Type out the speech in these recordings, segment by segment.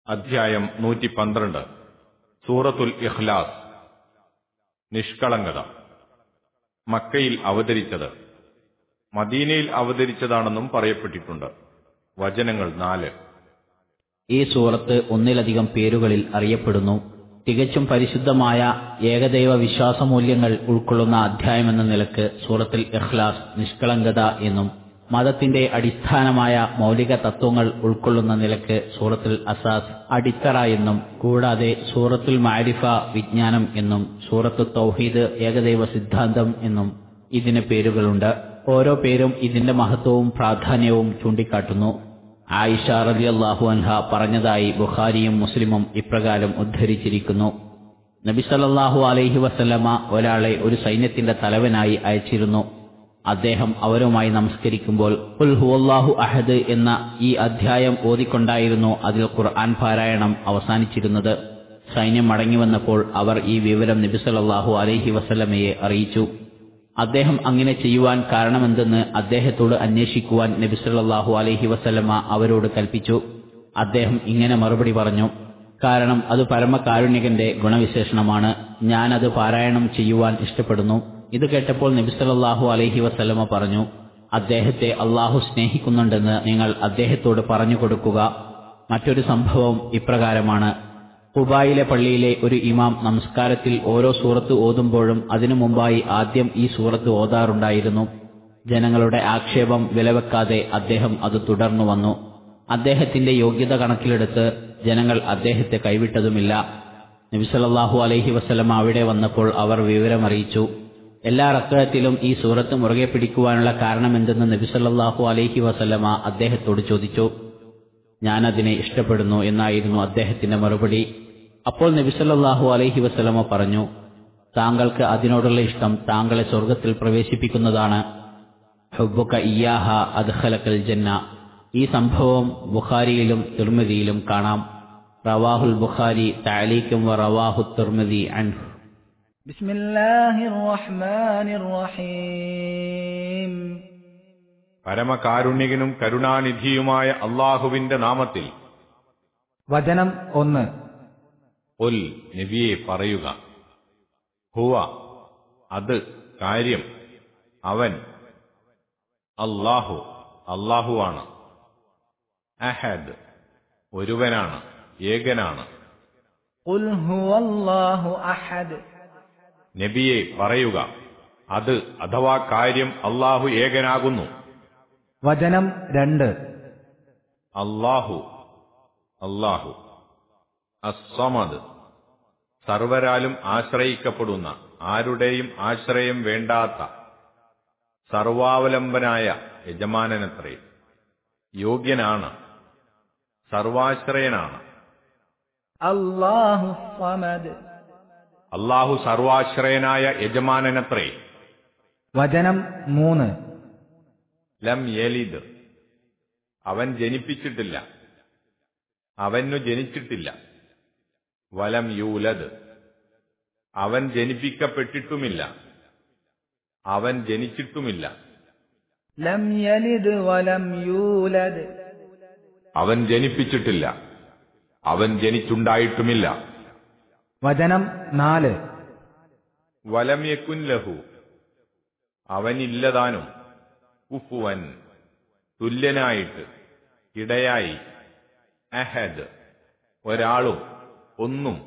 അധ്യായം നൂറ്റി പന്ത്രണ്ട് സൂറത്തുൽ ഇഖ്ലാസ് നിഷ്കളങ്കത മക്കയിൽ അവതരിച്ചത് മദീനയിൽ അവതരിച്ചതാണെന്നും പറയപ്പെട്ടിട്ടുണ്ട് വചനങ്ങൾ നാല് ഈ സൂറത്ത് ഒന്നിലധികം പേരുകളിൽ അറിയപ്പെടുന്നു തികച്ചും പരിശുദ്ധമായ ഏകദൈവ വിശ്വാസമൂല്യങ്ങൾ ഉൾക്കൊള്ളുന്ന അധ്യായമെന്ന നിലക്ക് സൂറത്തുൽ ഇഖ്ലാസ് നിഷ്കളങ്കത എന്നും മതത്തിന്റെ അടിസ്ഥാനമായ മൗലിക തത്വങ്ങൾ ഉൾക്കൊള്ളുന്ന നിലക്ക് സൂറത്തുൽ അസാസ് അടിത്തറ എന്നും കൂടാതെ സൂറത്തുൽ മാരിഫ വിജ്ഞാനം എന്നും സൂറത്തു തൗഹീദ് ഏകദൈവ സിദ്ധാന്തം എന്നും ഇതിന് പേരുകളുണ്ട് ഓരോ പേരും ഇതിന്റെ മഹത്വവും പ്രാധാന്യവും ചൂണ്ടിക്കാട്ടുന്നു ആയിഷ റളിയല്ലാഹു അൻഹ പറഞ്ഞതായി ബുഖാരിയും മുസ്ലിമും ഇപ്രകാരം ഉദ്ധരിച്ചിരിക്കുന്നു നബി സല്ലല്ലാഹു അലൈഹി വസല്ലമ ഒരാളെ ഒരു സൈന്യത്തിന്റെ തലവനായി അയച്ചിരുന്നു അദ്ദേഹം അവരുമായി നമസ്കരിക്കുമ്പോൾ ഉൽ ഹുവല്ലാഹു അഹദ് എന്ന ഈ അധ്യായം ഓതിക്കൊണ്ടായിരുന്നു അതിൽ ഖുർആൻ പാരായണം അവസാനിച്ചിരുന്നത് സൈന്യം മടങ്ങിവന്നപ്പോൾ അവർ ഈ വിവരം നബി സല്ലല്ലാഹു അലൈഹി വസല്ലമയെ അറിയിച്ചു അദ്ദേഹം അങ്ങനെ ചെയ്യുവാൻ കാരണമെന്തെന്ന് അദ്ദേഹത്തോട് അന്വേഷിക്കുവാൻ നബി സല്ലല്ലാഹു അലൈഹി വസല്ലമ അവരോട് കൽപ്പിച്ചു അദ്ദേഹം ഇങ്ങനെ മറുപടി പറഞ്ഞു കാരണം അത് പരമകാരുണ്യകന്റെ ഗുണവിശേഷണമാണ് ഞാനത് പാരായണം ചെയ്യുവാൻ ഇഷ്ടപ്പെടുന്നു ഇത് കേട്ടപ്പോൾ നബി സല്ലല്ലാഹു അലൈഹി വസല്ലമ പറഞ്ഞു അദ്ദേഹത്തെ അള്ളാഹു സ്നേഹിക്കുന്നുണ്ടെന്ന് നിങ്ങൾ അദ്ദേഹത്തോട് പറഞ്ഞു കൊടുക്കുക മറ്റൊരു സംഭവം ഇപ്രകാരമാണ് കുബായിലെ പള്ളിയിലെ ഒരു ഇമാം നമസ്കാരത്തിൽ ഓരോ സൂറത്ത് ഓതുമ്പോഴും അതിനു മുമ്പായി ആദ്യം ഈ സൂറത്ത് ഓതാറുണ്ടായിരുന്നു ജനങ്ങളുടെ ആക്ഷേപം വിലവെക്കാതെ അദ്ദേഹം അത് തുടർന്നു വന്നു അദ്ദേഹത്തിന്റെ യോഗ്യത കണക്കിലെടുത്ത് ജനങ്ങൾ അദ്ദേഹത്തെ കൈവിട്ടതുമില്ല നബിസലല്ലാഹു അലൈഹി വസ്ലം അവിടെ വന്നപ്പോൾ അവർ വിവരമറിയിച്ചു എല്ലാ റക്കത്തിലും ഈ സൂറത്ത് മുറുകെ പിടിക്കുവാനുള്ള കാരണമെന്തെന്ന് നബിസല്ലാഹു അലൈഹി വസല്ലമ അദ്ദേഹത്തോട് ചോദിച്ചു ഞാനതിനെ ഇഷ്ടപ്പെടുന്നു എന്നായിരുന്നു അദ്ദേഹത്തിന്റെ മറുപടി അപ്പോൾ നബിസല്ലാഹു അലൈഹി വസ്ലമ പറഞ്ഞു താങ്കൾക്ക് അതിനോടുള്ള ഇഷ്ടം താങ്കളെ സ്വർഗത്തിൽ പ്രവേശിപ്പിക്കുന്നതാണ് ഹുബുക്ക ഇയാഹ അദ്ഖലക്കൽ ജന്ന ഈ സംഭവം ബുഖാരിയിലും തിർമിതിയിലും കാണാം റവാഹുൽ ബുഖാരി താലീക്കും വ റവാഹു തിർമിതി അൻഹു بسم الله الرحمن الرحيم പരമകാരുണ്യകനും കരുണാനിധിയുമായ അള്ളാഹുവിന്റെ നാമത്തിൽ വചനം ഒന്ന് ഉൽ നബിയെ പറയുക ഹുവ അത് കാര്യം അവൻ അല്ലാഹു അല്ലാഹുവാണ് അഹദ് ഒരുവനാണ് ഏകനാണ് قل هو الله أحد നബിയെ പറയുക അത് അഥവാ കാര്യം അള്ളാഹു ഏകനാകുന്നു വചനം രണ്ട് അല്ലാഹു അല്ലാഹു അസ്സമദ് സർവരാലും ആശ്രയിക്കപ്പെടുന്ന ആരുടെയും ആശ്രയം വേണ്ടാത്ത സർവാവലംബനായ യജമാനനത്രേ യോഗ്യനാണ് സർവാശ്രയനാണ് الله الصمد അള്ളാഹു സർവാശ്രയനായ യജമാനനത്രേ വചനം മൂന്ന് ലം യലിദ് അവൻ ജനിപ്പിച്ചിട്ടില്ല അവനു ജനിച്ചിട്ടില്ല വലം യൂലദ് അവൻ ജനിപ്പിക്കപ്പെട്ടിട്ടുമില്ല അവൻ ജനിച്ചിട്ടുമില്ല لم يلد ولم يولد അവൻ ജനിപ്പിച്ചിട്ടില്ല അവൻ ജനിച്ചുണ്ടായിട്ടുമില്ല വചനം നാല് വലം യക്കുൻ ലഹു അവനില്ലതാനും കുഫുവൻ തുല്യനായിട്ട് ഇടയായി അഹദ് ഒരാളും ഒന്നും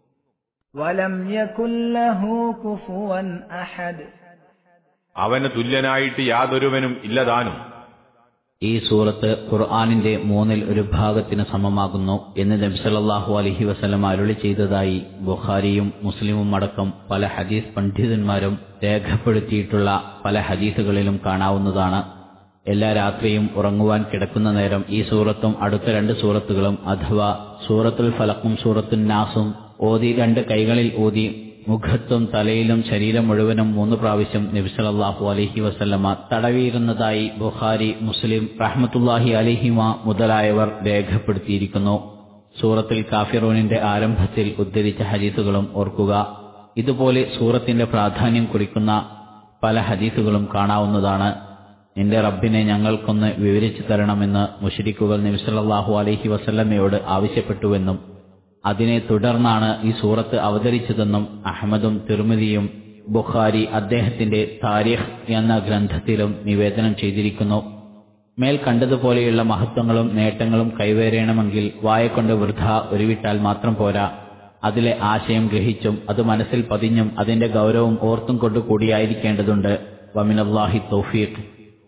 ولم يكن له كفوا أحد അവന് തുല്യനായിട്ട് യാതൊരുവനും ഇല്ലതാനും ഈ സൂറത്ത് ഖുർആാനിന്റെ മൂന്നിൽ ഒരു ഭാഗത്തിന് സമമാകുന്നു എന്ന് നബ്സലല്ലാഹു അലഹി വസ്ലം അരുളി ചെയ്തതായി ബുഖാരിയും മുസ്ലിമും അടക്കം പല ഹദീസ് പണ്ഡിതന്മാരും രേഖപ്പെടുത്തിയിട്ടുള്ള പല ഹദീസുകളിലും കാണാവുന്നതാണ് എല്ലാ രാത്രിയും ഉറങ്ങുവാൻ കിടക്കുന്ന നേരം ഈ സൂറത്തും അടുത്ത രണ്ട് സൂറത്തുകളും അഥവാ സൂറത്തുൽ ഫലക്കും സൂറത്തുൽ നാസും ഓതി രണ്ട് കൈകളിൽ ഊതി മുഖത്തും തലയിലും ശരീരം മുഴുവനും മൂന്ന് പ്രാവശ്യം നബിസലല്ലാഹു അലഹി വസല്ലമ തടവിയിരുന്നതായി ബുഖാരി മുസ്ലിം റഹ്മത്തുല്ലാഹി അലിഹിമ മുതലായവർ രേഖപ്പെടുത്തിയിരിക്കുന്നു സൂറത്തിൽ കാഫിറൂനിന്റെ ആരംഭത്തിൽ ഉദ്ധരിച്ച ഹദീസുകളും ഓർക്കുക ഇതുപോലെ സൂറത്തിന്റെ പ്രാധാന്യം കുറിക്കുന്ന പല ഹദീസുകളും കാണാവുന്നതാണ് നിന്റെ റബ്ബിനെ ഞങ്ങൾക്കൊന്ന് വിവരിച്ചു തരണമെന്ന് മുഷരിക്കുകൾ നബിസല്ലാഹു അലൈഹി വസല്ലമയോട് ആവശ്യപ്പെട്ടുവെന്നും അതിനെ തുടർന്നാണ് ഈ സൂറത്ത് അവതരിച്ചതെന്നും അഹമ്മദും തിർമിതിയും ബുഖാരി അദ്ദേഹത്തിന്റെ താരിഖ് എന്ന ഗ്രന്ഥത്തിലും നിവേദനം ചെയ്തിരിക്കുന്നു മേൽ കണ്ടതുപോലെയുള്ള മഹത്വങ്ങളും നേട്ടങ്ങളും കൈവരണമെങ്കിൽ വായക്കൊണ്ട് വൃഥ ഉരുവിട്ടാൽ മാത്രം പോരാ അതിലെ ആശയം ഗ്രഹിച്ചും അത് മനസ്സിൽ പതിഞ്ഞും അതിന്റെ ഗൗരവം ഓർത്തും കൊണ്ട് കൂടിയായിരിക്കേണ്ടതുണ്ട് വമിനല്ലാഹി തൗഫീഖ്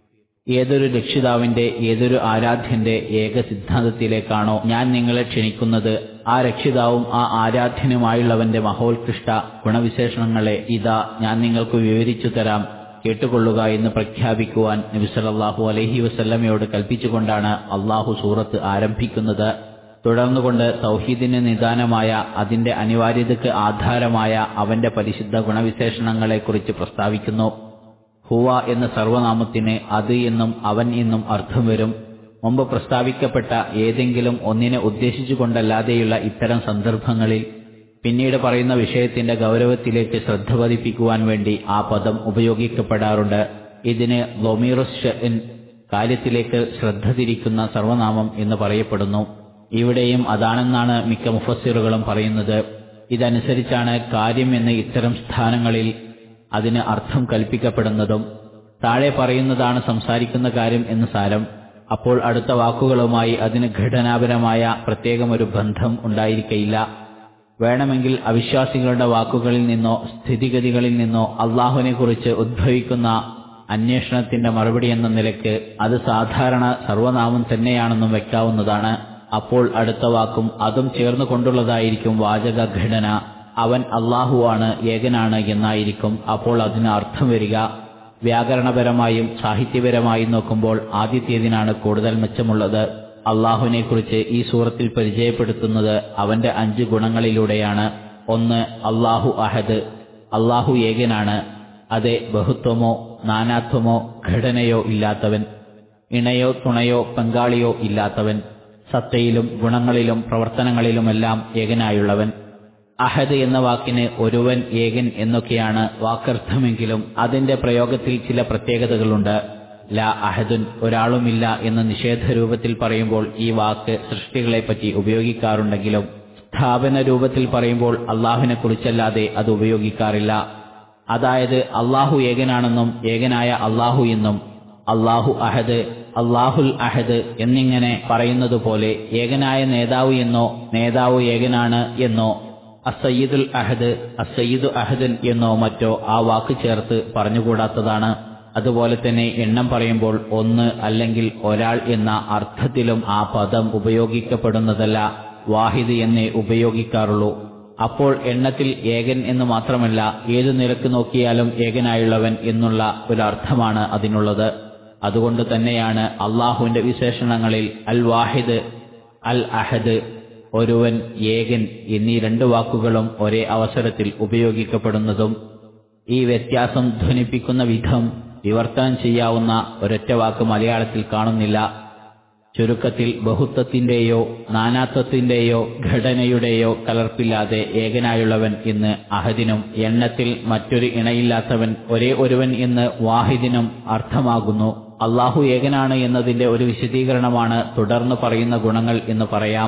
ഏതൊരു രക്ഷിതാവിന്റെ ഏതൊരു ആരാധ്യന്റെ ഏക സിദ്ധാന്തത്തിലേക്കാണോ ഞാൻ നിങ്ങളെ ക്ഷണിക്കുന്നത് ആ രക്ഷിതാവും ആ ആരാധ്യനുമായുള്ളവന്റെ മഹോത്കൃഷ്ട ഗുണവിശേഷണങ്ങളെ ഇതാ ഞാൻ നിങ്ങൾക്ക് വിവരിച്ചു തരാം കേട്ടുകൊള്ളുക എന്ന് പ്രഖ്യാപിക്കുവാൻ നബിസലല്ലാഹു അലഹി വസല്ലമയോട് കൽപ്പിച്ചുകൊണ്ടാണ് അള്ളാഹു സൂറത്ത് ആരംഭിക്കുന്നത് തുടർന്നുകൊണ്ട് തൗഹീദിന് നിദാനമായ അതിന്റെ അനിവാര്യതയ്ക്ക് ആധാരമായ അവന്റെ പരിശുദ്ധ ഗുണവിശേഷണങ്ങളെക്കുറിച്ച് പ്രസ്താവിക്കുന്നു ഹുവ എന്ന സർവനാമത്തിന് അത് എന്നും അവൻ എന്നും അർത്ഥം വരും മുമ്പ് പ്രസ്താവിക്കപ്പെട്ട ഏതെങ്കിലും ഒന്നിനെ ഉദ്ദേശിച്ചുകൊണ്ടല്ലാതെയുള്ള ഇത്തരം സന്ദർഭങ്ങളിൽ പിന്നീട് പറയുന്ന വിഷയത്തിന്റെ ഗൗരവത്തിലേക്ക് ശ്രദ്ധ പതിപ്പിക്കുവാൻ വേണ്ടി ആ പദം ഉപയോഗിക്കപ്പെടാറുണ്ട് ഇതിന് ലൊമീറുസ് കാര്യത്തിലേക്ക് ശ്രദ്ധ തിരിക്കുന്ന സർവനാമം എന്ന് പറയപ്പെടുന്നു ഇവിടെയും അതാണെന്നാണ് മിക്ക മുഫസ്സിറുകളും പറയുന്നത് ഇതനുസരിച്ചാണ് കാര്യം എന്ന് ഇത്തരം സ്ഥാനങ്ങളിൽ അതിന് അർത്ഥം കൽപ്പിക്കപ്പെടുന്നതും താഴെ പറയുന്നതാണ് സംസാരിക്കുന്ന കാര്യം എന്ന് സാരം അപ്പോൾ അടുത്ത വാക്കുകളുമായി അതിന് ഘടനാപരമായ പ്രത്യേകമൊരു ബന്ധം ഉണ്ടായിരിക്കയില്ല വേണമെങ്കിൽ അവിശ്വാസികളുടെ വാക്കുകളിൽ നിന്നോ സ്ഥിതിഗതികളിൽ നിന്നോ അള്ളാഹുവിനെക്കുറിച്ച് ഉദ്ഭവിക്കുന്ന അന്വേഷണത്തിന്റെ മറുപടി എന്ന നിലയ്ക്ക് അത് സാധാരണ സർവനാമം തന്നെയാണെന്നും വെക്കാവുന്നതാണ് അപ്പോൾ അടുത്ത വാക്കും അതും ചേർന്നു കൊണ്ടുള്ളതായിരിക്കും വാചക ഘടന അവൻ അള്ളാഹുവാണ് ഏകനാണ് എന്നായിരിക്കും അപ്പോൾ അതിന് അർത്ഥം വരിക വ്യാകരണപരമായും സാഹിത്യപരമായും നോക്കുമ്പോൾ ആദ്യത്തേതിനാണ് കൂടുതൽ മെച്ചമുള്ളത് അള്ളാഹുവിനെക്കുറിച്ച് ഈ സൂറത്തിൽ പരിചയപ്പെടുത്തുന്നത് അവന്റെ അഞ്ച് ഗുണങ്ങളിലൂടെയാണ് ഒന്ന് അള്ളാഹു അഹദ് അള്ളാഹു ഏകനാണ് അതെ ബഹുത്വമോ നാനാത്വമോ ഘടനയോ ഇല്ലാത്തവൻ ഇണയോ തുണയോ പങ്കാളിയോ ഇല്ലാത്തവൻ സത്തയിലും ഗുണങ്ങളിലും പ്രവർത്തനങ്ങളിലുമെല്ലാം ഏകനായുള്ളവൻ അഹദ് എന്ന വാക്കിന് ഒരുവൻ ഏകൻ എന്നൊക്കെയാണ് വാക്കർത്ഥമെങ്കിലും അതിന്റെ പ്രയോഗത്തിൽ ചില പ്രത്യേകതകളുണ്ട് ലാ അഹദുൻ ഒരാളുമില്ല എന്ന നിഷേധ രൂപത്തിൽ പറയുമ്പോൾ ഈ വാക്ക് സൃഷ്ടികളെപ്പറ്റി ഉപയോഗിക്കാറുണ്ടെങ്കിലും സ്ഥാപന രൂപത്തിൽ പറയുമ്പോൾ അള്ളാഹുവിനെ കുറിച്ചല്ലാതെ അത് ഉപയോഗിക്കാറില്ല അതായത് അള്ളാഹു ഏകനാണെന്നും ഏകനായ അള്ളാഹു എന്നും അള്ളാഹു അഹദ് അള്ളാഹുൽ അഹദ് എന്നിങ്ങനെ പറയുന്നത് പോലെ ഏകനായ നേതാവ് എന്നോ നേതാവ് ഏകനാണ് എന്നോ അസയ്യിദുൽ അഹദ് അസയ്യിദു അഹദൻ എന്നോ മറ്റോ ആ വാക്ക് ചേർത്ത് പറഞ്ഞുകൂടാത്തതാണ് അതുപോലെ തന്നെ എണ്ണം പറയുമ്പോൾ ഒന്ന് അല്ലെങ്കിൽ ഒരാൾ എന്ന അർത്ഥത്തിലും ആ പദം ഉപയോഗിക്കപ്പെടുന്നതല്ല വാഹിദ് എന്നേ ഉപയോഗിക്കാറുള്ളൂ അപ്പോൾ എണ്ണത്തിൽ ഏകൻ എന്ന് മാത്രമല്ല ഏതു നിലക്ക് നോക്കിയാലും ഏകനായുള്ളവൻ എന്നുള്ള ഒരർത്ഥമാണ് അതിനുള്ളത് അതുകൊണ്ട് തന്നെയാണ് അള്ളാഹുവിന്റെ വിശേഷണങ്ങളിൽ അൽ വാഹിദ് അൽ അഹദ് ഒരുവൻ ഏകൻ എന്നീ രണ്ട് വാക്കുകളും ഒരേ അവസരത്തിൽ ഉപയോഗിക്കപ്പെടുന്നതും ഈ വ്യത്യാസം ധ്വനിപ്പിക്കുന്ന വിധം വിവർത്തനം ചെയ്യാവുന്ന ഒരൊറ്റ വാക്ക് മലയാളത്തിൽ കാണുന്നില്ല ചുരുക്കത്തിൽ ബഹുത്വത്തിന്റെയോ നാനാത്വത്തിന്റെയോ ഘടനയുടെയോ കലർപ്പില്ലാതെ ഏകനായുള്ളവൻ എന്ന് അഹദിനും എണ്ണത്തിൽ മറ്റൊരു ഇണയില്ലാത്തവൻ ഒരേ ഒരുവൻ എന്ന് വാഹിദിനും അർത്ഥമാകുന്നു അള്ളാഹു ഏകനാണ് എന്നതിന്റെ ഒരു വിശദീകരണമാണ് തുടർന്ന് പറയുന്ന ഗുണങ്ങൾ എന്ന് പറയാം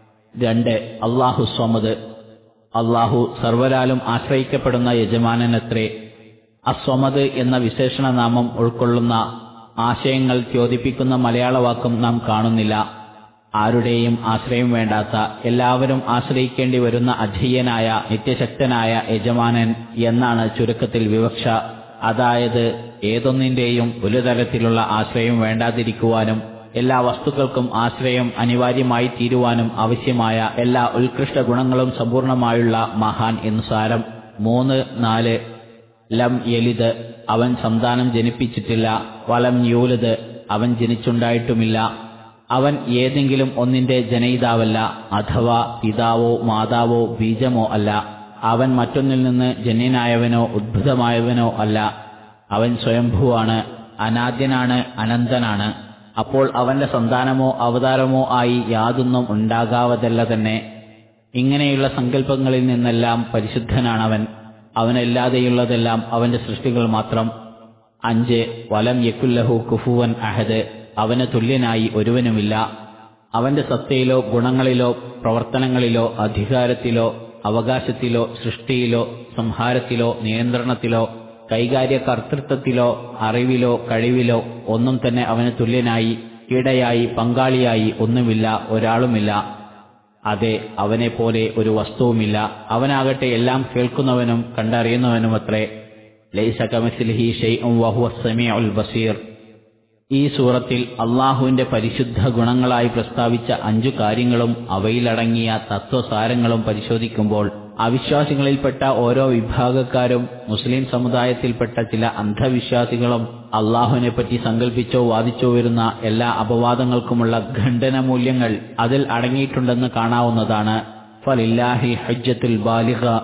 രണ്ട് അള്ളാഹു സ്വമത് അള്ളാഹു സർവരാലും ആശ്രയിക്കപ്പെടുന്ന യജമാനനത്രേ അസ്വമത് എന്ന വിശേഷണനാമം ഉൾക്കൊള്ളുന്ന ആശയങ്ങൾ ചോദിപ്പിക്കുന്ന മലയാള വാക്കും നാം കാണുന്നില്ല ആരുടെയും ആശ്രയം വേണ്ടാത്ത എല്ലാവരും ആശ്രയിക്കേണ്ടി വരുന്ന അധീയനായ നിത്യശക്തനായ യജമാനൻ എന്നാണ് ചുരുക്കത്തിൽ വിവക്ഷ അതായത് ഏതൊന്നിന്റെയും ഒരു തരത്തിലുള്ള ആശ്രയം വേണ്ടാതിരിക്കുവാനും എല്ലാ വസ്തുക്കൾക്കും ആശ്രയം അനിവാര്യമായി തീരുവാനും ആവശ്യമായ എല്ലാ ഉത്കൃഷ്ട ഗുണങ്ങളും സമ്പൂർണമായുള്ള മഹാൻ എന്നു സാരം മൂന്ന് നാല് ലം യലിത് അവൻ സന്താനം ജനിപ്പിച്ചിട്ടില്ല വലം യൂലത് അവൻ ജനിച്ചുണ്ടായിട്ടുമില്ല അവൻ ഏതെങ്കിലും ഒന്നിന്റെ ജനയിതാവല്ല അഥവാ പിതാവോ മാതാവോ ബീജമോ അല്ല അവൻ മറ്റൊന്നിൽ നിന്ന് ജന്യനായവനോ ഉദ്ഭുതമായവനോ അല്ല അവൻ സ്വയംഭൂവാണ് അനാദ്യനാണ് അനന്തനാണ് അപ്പോൾ അവന്റെ സന്താനമോ അവതാരമോ ആയി യാതൊന്നും ഉണ്ടാകാവതല്ല തന്നെ ഇങ്ങനെയുള്ള സങ്കല്പങ്ങളിൽ നിന്നെല്ലാം പരിശുദ്ധനാണവൻ അവനല്ലാതെയുള്ളതെല്ലാം അവന്റെ സൃഷ്ടികൾ മാത്രം അഞ്ച് വലം യക്കുല്ലഹു കുഫുവൻ അഹദ് അവന് തുല്യനായി ഒരുവനുമില്ല അവന്റെ സത്തയിലോ ഗുണങ്ങളിലോ പ്രവർത്തനങ്ങളിലോ അധികാരത്തിലോ അവകാശത്തിലോ സൃഷ്ടിയിലോ സംഹാരത്തിലോ നിയന്ത്രണത്തിലോ കൈകാര്യ കർത്തൃത്വത്തിലോ അറിവിലോ കഴിവിലോ ഒന്നും തന്നെ അവന് തുല്യനായി ഇടയായി പങ്കാളിയായി ഒന്നുമില്ല ഒരാളുമില്ല അതെ അവനെപ്പോലെ ഒരു വസ്തുവുമില്ല അവനാകട്ടെ എല്ലാം കേൾക്കുന്നവനും കണ്ടറിയുന്നവനുമത്രേ ലൈസ കമസിൽഹി ഷെയ്ഉം വഹുവ സമീഉൽ ബസീർ ഈ സൂറത്തിൽ അള്ളാഹുവിന്റെ പരിശുദ്ധ ഗുണങ്ങളായി പ്രസ്താവിച്ച അഞ്ചു കാര്യങ്ങളും അവയിലടങ്ങിയ തത്വസാരങ്ങളും പരിശോധിക്കുമ്പോൾ അവിശ്വാസികളിൽപ്പെട്ട ഓരോ വിഭാഗക്കാരും മുസ്ലിം സമുദായത്തിൽപ്പെട്ട ചില അന്ധവിശ്വാസികളും അള്ളാഹുവിനെപ്പറ്റി സങ്കല്പിച്ചോ വാദിച്ചോ വരുന്ന എല്ലാ അപവാദങ്ങൾക്കുമുള്ള ഖണ്ഡനമൂല്യങ്ങൾ അതിൽ അടങ്ങിയിട്ടുണ്ടെന്ന് കാണാവുന്നതാണ് ഫലില്ലാഹി ഹജ്ജത്തുൽ ബാലിഹ